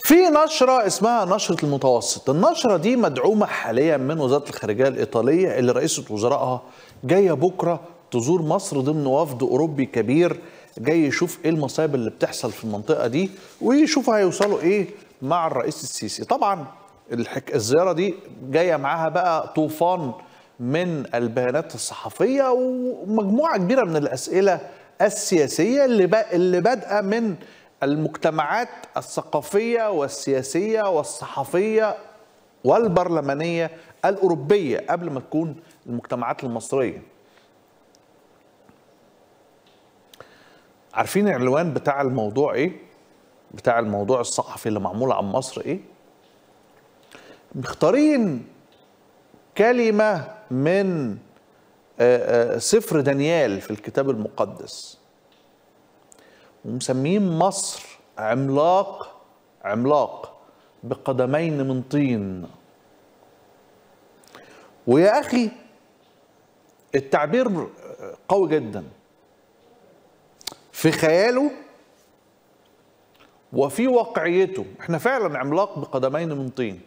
في نشرة اسمها نشرة المتوسط النشرة دي مدعومة حاليا من وزارة الخارجية الإيطالية اللي رئيسة وزرائها جاية بكرة تزور مصر ضمن وفد أوروبي كبير جاي يشوف ايه المصايب اللي بتحصل في المنطقة دي ويشوفوا هيوصلوا ايه مع الرئيس السيسي طبعا الحك... الزيارة دي جاية معاها بقى طوفان من البيانات الصحفية ومجموعة كبيرة من الأسئلة السياسية اللي, ب... اللي بادئة من المجتمعات الثقافية والسياسية والصحفية والبرلمانية الأوروبية قبل ما تكون المجتمعات المصرية عارفين العنوان بتاع الموضوع ايه؟ بتاع الموضوع الصحفي اللي معمول عن مصر ايه؟ مختارين كلمة من سفر دانيال في الكتاب المقدس ومسمين مصر عملاق عملاق بقدمين من طين ويا أخي التعبير قوي جدا في خياله وفي واقعيته احنا فعلا عملاق بقدمين من طين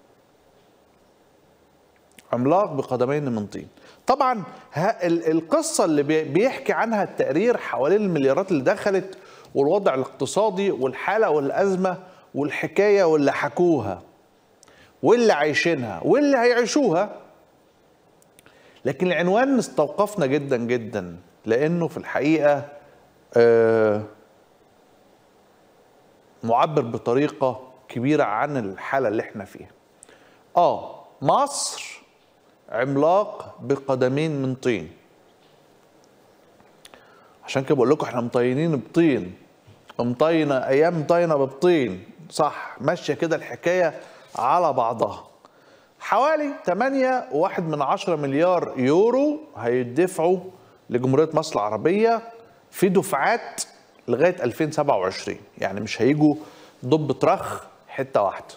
عملاق بقدمين من طين طبعا القصة اللي بيحكي عنها التقرير حوالين المليارات اللي دخلت والوضع الاقتصادي والحالة والأزمة والحكاية واللي حكوها واللي عايشينها واللي هيعيشوها لكن العنوان استوقفنا جدا جدا لأنه في الحقيقة معبر بطريقة كبيرة عن الحالة اللي احنا فيها اه مصر عملاق بقدمين من طين عشان كده بقول لكم احنا مطينين بطين مطينة ايام مطينة بطين صح ماشية كده الحكاية على بعضها حوالي 8 واحد من عشرة مليار يورو هيدفعوا لجمهورية مصر العربية في دفعات لغايه 2027 يعني مش هيجوا ضب طرخ حته واحده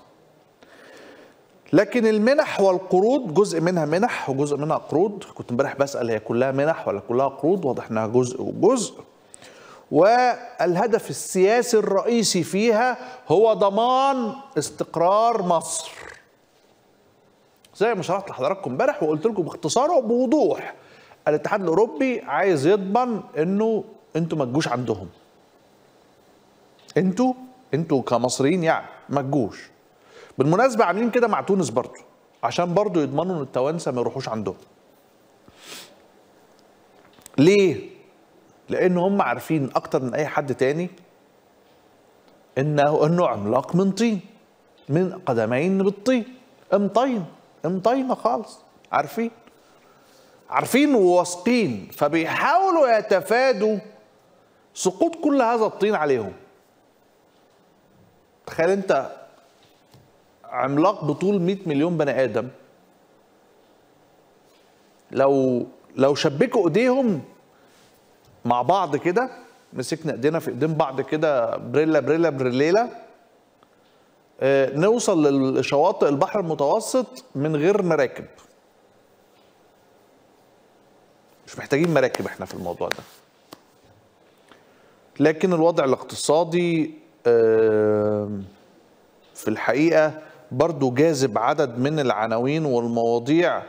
لكن المنح والقروض جزء منها منح وجزء منها قروض كنت امبارح بسال هي كلها منح ولا كلها قروض واضح انها جزء وجزء والهدف السياسي الرئيسي فيها هو ضمان استقرار مصر زي ما شرحت لحضراتكم امبارح وقلت لكم باختصار وبوضوح الاتحاد الاوروبي عايز يضمن انه انتوا ما تجوش عندهم انتوا انتوا كمصريين يعني ما تجوش بالمناسبه عاملين كده مع تونس برضو عشان برضو يضمنوا ان التوانسه ما يروحوش عندهم ليه لان هم عارفين اكتر من اي حد تاني انه انه عملاق من طين من قدمين بالطين امطين امطينه خالص عارفين عارفين وواثقين فبيحاولوا يتفادوا سقوط كل هذا الطين عليهم تخيل انت عملاق بطول 100 مليون بني ادم لو لو شبكوا ايديهم مع بعض كده مسكنا ايدينا في ايدين بعض كده بريلا بريلا بريليلا اه نوصل لشواطئ البحر المتوسط من غير مراكب مش محتاجين مراكب احنا في الموضوع ده لكن الوضع الاقتصادي في الحقيقة برضو جاذب عدد من العناوين والمواضيع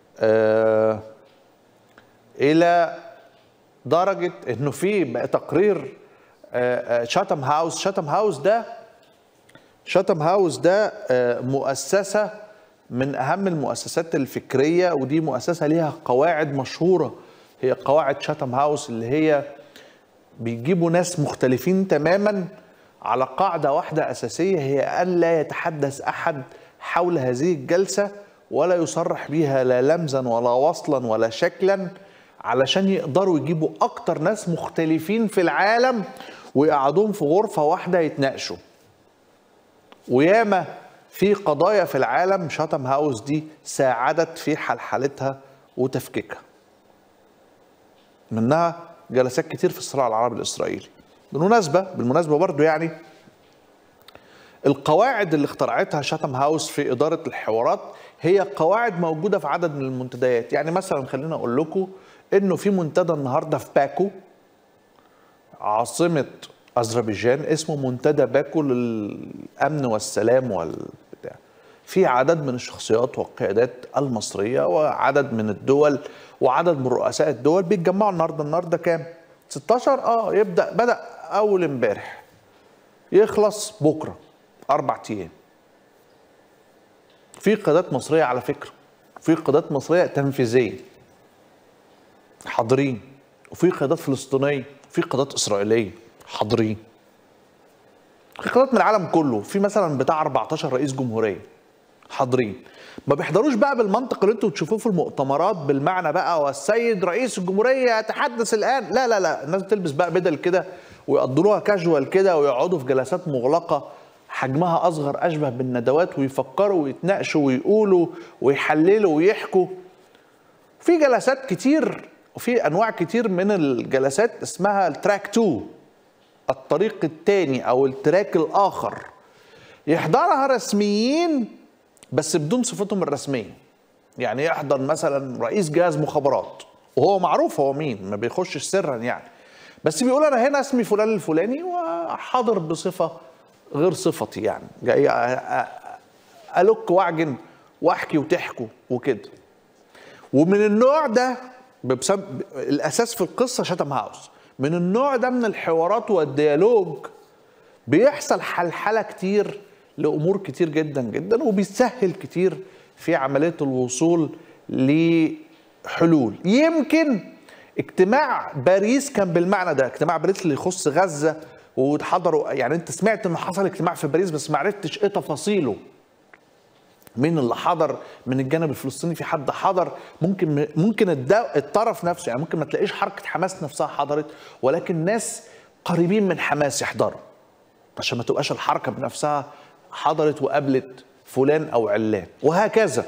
إلى درجة إنه في بقى تقرير شاتم هاوس شاتم هاوس ده شاتم هاوس ده مؤسسة من أهم المؤسسات الفكرية ودي مؤسسة ليها قواعد مشهورة هي قواعد شاتم هاوس اللي هي بيجيبوا ناس مختلفين تماما على قاعدة واحدة أساسية هي أن لا يتحدث أحد حول هذه الجلسة ولا يصرح بها لا لمزا ولا وصلا ولا شكلا علشان يقدروا يجيبوا أكتر ناس مختلفين في العالم ويقعدوهم في غرفة واحدة يتناقشوا وياما في قضايا في العالم شاتم هاوس دي ساعدت في حلحلتها وتفكيكها منها جلسات كتير في الصراع العربي الاسرائيلي بالمناسبه بالمناسبه برضو يعني القواعد اللي اخترعتها شاتم هاوس في اداره الحوارات هي قواعد موجوده في عدد من المنتديات يعني مثلا خلينا اقول لكم انه في منتدى النهارده في باكو عاصمه اذربيجان اسمه منتدى باكو للامن والسلام والبتاع في عدد من الشخصيات والقيادات المصريه وعدد من الدول وعدد من رؤساء الدول بيتجمعوا النهارده النهارده كام 16 اه يبدا بدا اول امبارح يخلص بكره اربع ايام في قيادات مصريه على فكره في قيادات مصريه تنفيذيه حاضرين وفي قيادات فلسطينيه وفي قيادات اسرائيليه حاضرين في قيادات من العالم كله في مثلا بتاع 14 رئيس جمهوريه حاضرين ما بيحضروش بقى بالمنطق اللي انتوا بتشوفوه في المؤتمرات بالمعنى بقى والسيد رئيس الجمهوريه يتحدث الان لا لا لا الناس بتلبس بقى بدل كده ويقضلوها كاجوال كده ويقعدوا في جلسات مغلقه حجمها اصغر اشبه بالندوات ويفكروا ويتناقشوا ويقولوا ويحللوا ويحكوا في جلسات كتير وفي انواع كتير من الجلسات اسمها التراك 2 الطريق الثاني او التراك الاخر يحضرها رسميين بس بدون صفتهم الرسميه يعني يحضر مثلا رئيس جهاز مخابرات وهو معروف هو مين ما بيخشش سرا يعني بس بيقول انا هنا اسمي فلان الفلاني وحاضر بصفه غير صفتي يعني جاي الك واعجن واحكي وتحكوا وكده ومن النوع ده بسبب الاساس في القصه شتم هاوس من النوع ده من الحوارات والديالوج بيحصل حلحله كتير لامور كتير جدا جدا وبيسهل كتير في عمليه الوصول لحلول يمكن اجتماع باريس كان بالمعنى ده اجتماع باريس اللي يخص غزه وحضروا يعني انت سمعت انه حصل اجتماع في باريس بس ما عرفتش ايه تفاصيله مين اللي حضر من الجانب الفلسطيني في حد حضر ممكن ممكن الطرف نفسه يعني ممكن ما تلاقيش حركه حماس نفسها حضرت ولكن ناس قريبين من حماس يحضروا عشان ما تبقاش الحركه بنفسها حضرت وقابلت فلان او علان وهكذا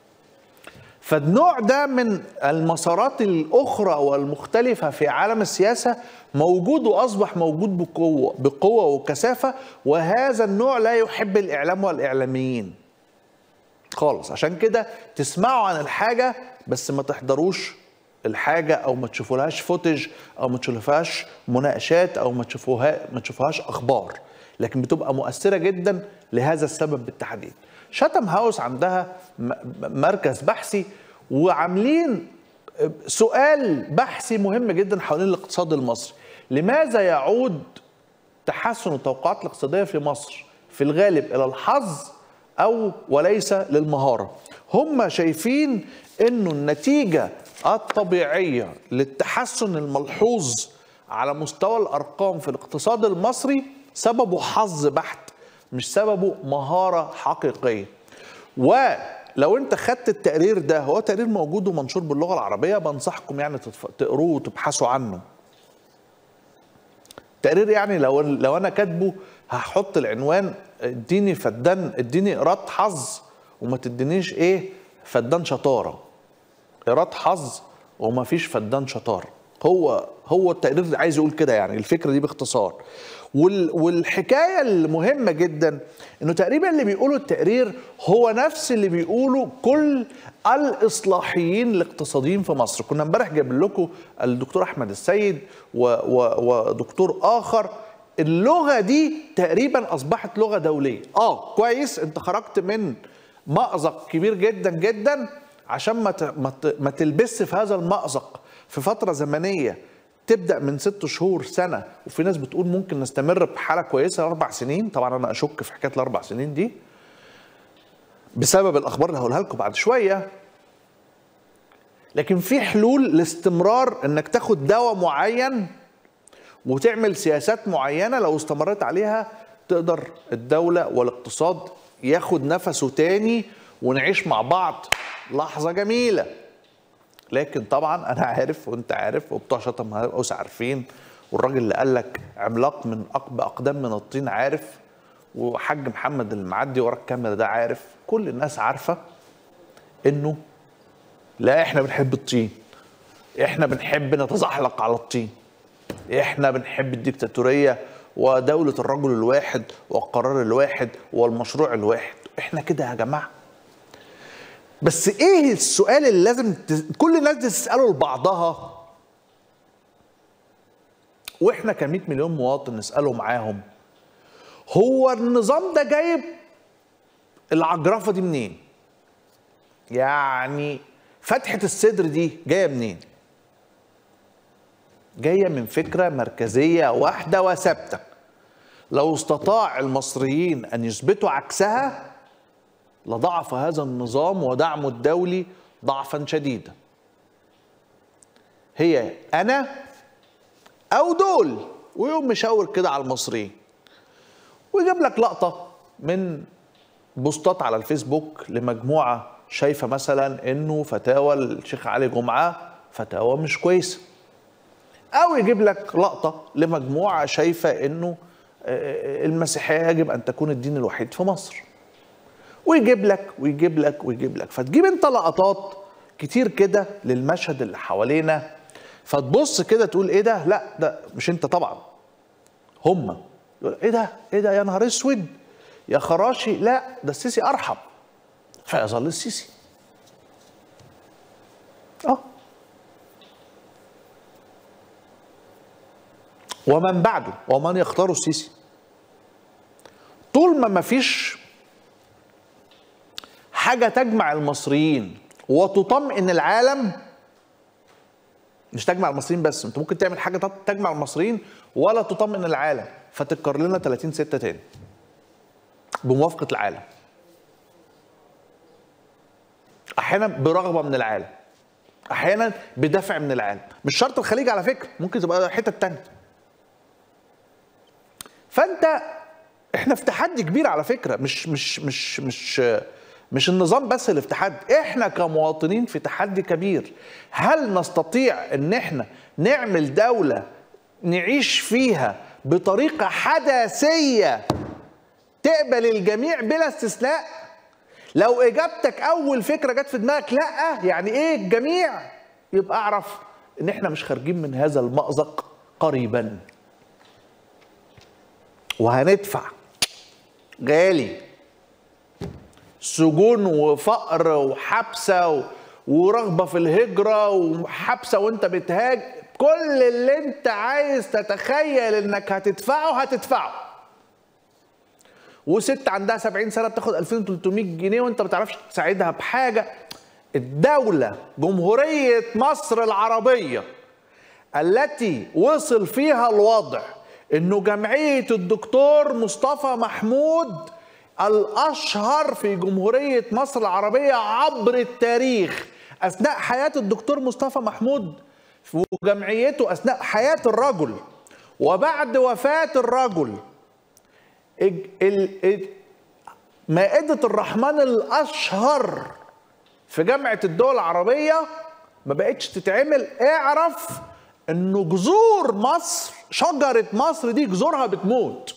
فالنوع ده من المسارات الاخرى والمختلفه في عالم السياسه موجود واصبح موجود بقوه بقوه وكثافه وهذا النوع لا يحب الاعلام والاعلاميين خالص عشان كده تسمعوا عن الحاجه بس ما تحضروش الحاجه او ما تشوفولهاش فوتج او ما تشوفوهاش مناقشات او ما تشوفوها ما تشوفوهاش اخبار لكن بتبقى مؤثره جدا لهذا السبب بالتحديد شتم هاوس عندها مركز بحثي وعاملين سؤال بحثي مهم جدا حوالين الاقتصاد المصري لماذا يعود تحسن التوقعات الاقتصاديه في مصر في الغالب الى الحظ او وليس للمهاره هم شايفين انه النتيجه الطبيعيه للتحسن الملحوظ على مستوى الارقام في الاقتصاد المصري سببه حظ بحت مش سببه مهاره حقيقيه ولو انت خدت التقرير ده هو تقرير موجود ومنشور باللغه العربيه بنصحكم يعني تقروه وتبحثوا عنه تقرير يعني لو لو انا كاتبه هحط العنوان اديني فدان اديني ايراد حظ وما تدينيش ايه فدان شطاره ايراد حظ وما فيش فدان شطاره هو هو التقرير عايز يقول كده يعني الفكره دي باختصار والحكايه المهمه جدا انه تقريبا اللي بيقوله التقرير هو نفس اللي بيقوله كل الاصلاحيين الاقتصاديين في مصر كنا امبارح جايب لكم الدكتور احمد السيد و و ودكتور اخر اللغه دي تقريبا اصبحت لغه دوليه اه كويس انت خرجت من مأزق كبير جدا جدا عشان ما ما تلبس في هذا المأزق في فتره زمنيه تبدا من ست شهور سنه وفي ناس بتقول ممكن نستمر بحاله كويسه اربع سنين طبعا انا اشك في حكايه الاربع سنين دي بسبب الاخبار اللي هقولها لكم بعد شويه لكن في حلول لاستمرار انك تاخد دواء معين وتعمل سياسات معينه لو استمرت عليها تقدر الدوله والاقتصاد ياخد نفسه تاني ونعيش مع بعض لحظه جميله لكن طبعا انا عارف وانت عارف وبتوع شطم هاوس عارفين والراجل اللي قال لك عملاق من اقدام من الطين عارف وحاج محمد المعدي ورا الكاميرا ده عارف كل الناس عارفه انه لا احنا بنحب الطين احنا بنحب نتزحلق على الطين احنا بنحب الديكتاتوريه ودوله الرجل الواحد والقرار الواحد والمشروع الواحد احنا كده يا جماعه بس ايه السؤال اللي لازم كل الناس تساله لبعضها واحنا ك 100 مليون مواطن نساله معاهم هو النظام ده جايب العجرفه دي منين؟ يعني فتحه الصدر دي جايه منين؟ جايه من فكره مركزيه واحده وثابته لو استطاع المصريين ان يثبتوا عكسها لضعف هذا النظام ودعمه الدولي ضعفا شديدا هي انا او دول ويقوم مشاور كده على المصريين ويجيب لك لقطه من بوستات على الفيسبوك لمجموعه شايفه مثلا انه فتاوى الشيخ علي جمعه فتاوى مش كويسه او يجيب لك لقطه لمجموعه شايفه انه المسيحيه يجب ان تكون الدين الوحيد في مصر ويجيب لك ويجيب لك ويجيب لك فتجيب انت لقطات كتير كده للمشهد اللي حوالينا فتبص كده تقول ايه ده لا ده مش انت طبعا هم يقول ايه ده ايه ده يا نهار اسود يا خراشي لا ده السيسي ارحم فيظل السيسي اه ومن بعده ومن يختار السيسي طول ما مفيش حاجة تجمع المصريين وتطمئن العالم مش تجمع المصريين بس انت ممكن تعمل حاجة تجمع المصريين ولا تطمئن العالم فتتكرر لنا 30 6 تاني بموافقة العالم احيانا برغبة من العالم احيانا بدفع من العالم مش شرط الخليج على فكرة ممكن تبقى حتة تانية فانت احنا في تحدي كبير على فكره مش مش مش مش مش النظام بس اللي في تحدي احنا كمواطنين في تحدي كبير هل نستطيع ان احنا نعمل دوله نعيش فيها بطريقه حداثيه تقبل الجميع بلا استثناء لو اجابتك اول فكره جت في دماغك لا يعني ايه الجميع يبقى اعرف ان احنا مش خارجين من هذا المأزق قريبا وهندفع غالي سجون وفقر وحبسه ورغبه في الهجره وحبسه وانت بتهاج كل اللي انت عايز تتخيل انك هتدفعه هتدفعه وست عندها 70 سنه بتاخد 2300 جنيه وانت ما بتعرفش تساعدها بحاجه الدوله جمهوريه مصر العربيه التي وصل فيها الوضع انه جمعيه الدكتور مصطفى محمود الاشهر في جمهوريه مصر العربيه عبر التاريخ اثناء حياه الدكتور مصطفى محمود وجمعيته اثناء حياه الرجل وبعد وفاه الرجل مائده الرحمن الاشهر في جامعه الدول العربيه ما بقتش تتعمل اعرف انه جذور مصر شجره مصر دي جذورها بتموت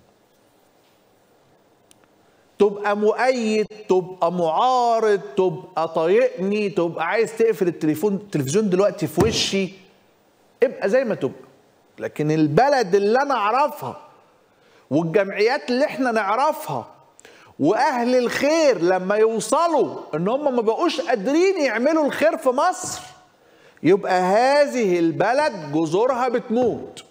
تبقى مؤيد تبقى معارض تبقى طايقني تبقى عايز تقفل التليفون التلفزيون دلوقتي في وشي ابقى زي ما تبقى لكن البلد اللي انا اعرفها والجمعيات اللي احنا نعرفها واهل الخير لما يوصلوا ان هم ما بقوش قادرين يعملوا الخير في مصر يبقى هذه البلد جذورها بتموت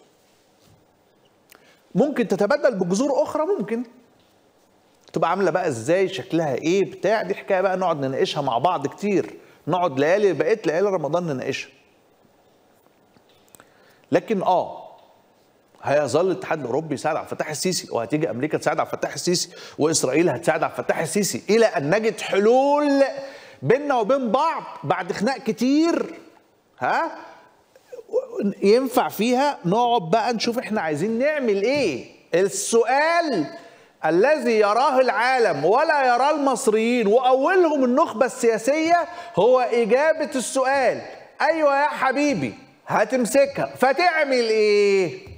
ممكن تتبدل بجذور اخرى ممكن تبقى عامله بقى ازاي شكلها ايه بتاع دي حكايه بقى نقعد نناقشها مع بعض كتير نقعد ليالي بقيت ليالي رمضان نناقشها لكن اه هيظل الاتحاد الاوروبي يساعد على فتح السيسي وهتيجي امريكا تساعد على فتح السيسي واسرائيل هتساعد على فتح السيسي الى ان نجد حلول بيننا وبين بعض بعد خناق كتير ها ينفع فيها نقعد بقى نشوف احنا عايزين نعمل ايه السؤال الذي يراه العالم ولا يراه المصريين واولهم النخبه السياسيه هو اجابه السؤال ايوه يا حبيبي هتمسكها فتعمل ايه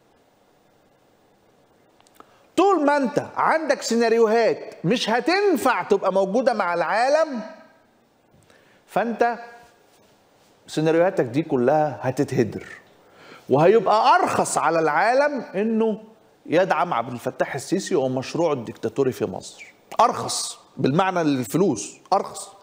طول ما انت عندك سيناريوهات مش هتنفع تبقى موجوده مع العالم فانت سيناريوهاتك دي كلها هتتهدر وهيبقى ارخص على العالم انه يدعم عبد الفتاح السيسي ومشروعه الدكتاتوري في مصر ارخص بالمعنى الفلوس ارخص